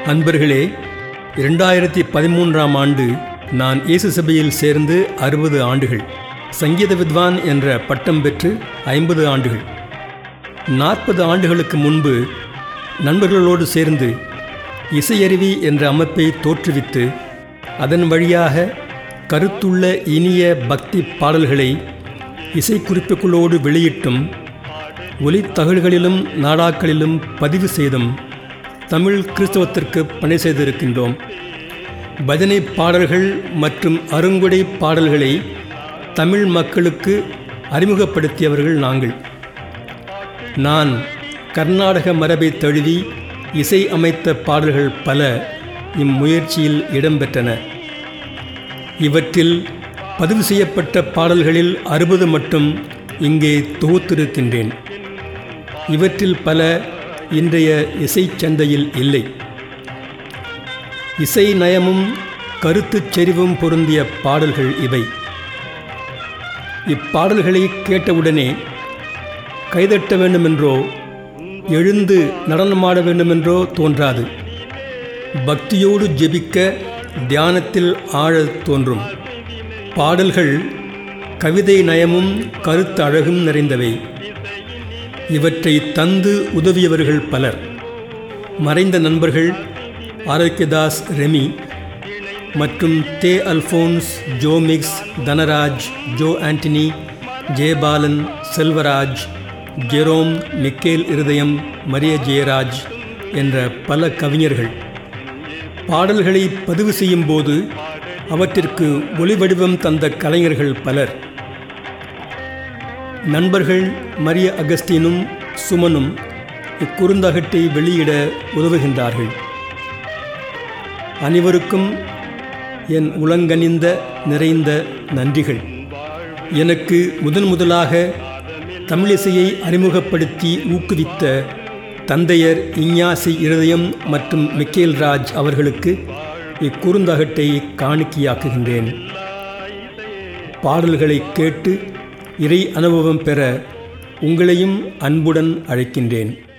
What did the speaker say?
அன்பர்களே இரண்டாயிரத்தி பதிமூன்றாம் ஆண்டு நான் இயேசு சபையில் சேர்ந்து அறுபது ஆண்டுகள் சங்கீத வித்வான் என்ற பட்டம் பெற்று ஐம்பது ஆண்டுகள் நாற்பது ஆண்டுகளுக்கு முன்பு நண்பர்களோடு சேர்ந்து இசையருவி என்ற அமைப்பை தோற்றுவித்து அதன் வழியாக கருத்துள்ள இனிய பக்தி பாடல்களை இசைக்குறிப்புகளோடு வெளியிட்டும் ஒலித்தகடுகளிலும் நாடாக்களிலும் பதிவு செய்தும் தமிழ் கிறிஸ்தவத்திற்கு பணி செய்திருக்கின்றோம் பஜனை பாடல்கள் மற்றும் அருங்குடை பாடல்களை தமிழ் மக்களுக்கு அறிமுகப்படுத்தியவர்கள் நாங்கள் நான் கர்நாடக மரபை தழுவி இசை அமைத்த பாடல்கள் பல இம்முயற்சியில் இடம்பெற்றன இவற்றில் பதிவு செய்யப்பட்ட பாடல்களில் அறுபது மட்டும் இங்கே தொகுத்திருக்கின்றேன் இவற்றில் பல இன்றைய இசைச் சந்தையில் இல்லை இசை நயமும் கருத்துச் செறிவும் பொருந்திய பாடல்கள் இவை இப்பாடல்களை கேட்டவுடனே கைதட்ட வேண்டுமென்றோ எழுந்து நடனமாட வேண்டுமென்றோ தோன்றாது பக்தியோடு ஜெபிக்க தியானத்தில் ஆழத் தோன்றும் பாடல்கள் கவிதை நயமும் கருத்து அழகும் நிறைந்தவை இவற்றை தந்து உதவியவர்கள் பலர் மறைந்த நண்பர்கள் ஆரோக்கியதாஸ் ரெமி மற்றும் தே அல்ஃபோன்ஸ் ஜோமிக்ஸ் தனராஜ் ஜோ ஆண்டனி ஜெயபாலன் செல்வராஜ் ஜெரோம் மிக்கேல் இருதயம் மரிய ஜெயராஜ் என்ற பல கவிஞர்கள் பாடல்களை பதிவு செய்யும் போது அவற்றிற்கு ஒளிவடிவம் தந்த கலைஞர்கள் பலர் நண்பர்கள் மரிய அகஸ்டினும் சுமனும் இக்குறுந்தகட்டை வெளியிட உதவுகின்றார்கள் அனைவருக்கும் என் உளங்கனிந்த நிறைந்த நன்றிகள் எனக்கு முதன் முதலாக தமிழிசையை அறிமுகப்படுத்தி ஊக்குவித்த தந்தையர் இஞ்ஞாசி இருதயம் மற்றும் மிக்கேல் ராஜ் அவர்களுக்கு இக்குறுந்தகட்டை காணிக்கையாக்குகின்றேன் பாடல்களை கேட்டு இறை அனுபவம் பெற உங்களையும் அன்புடன் அழைக்கின்றேன்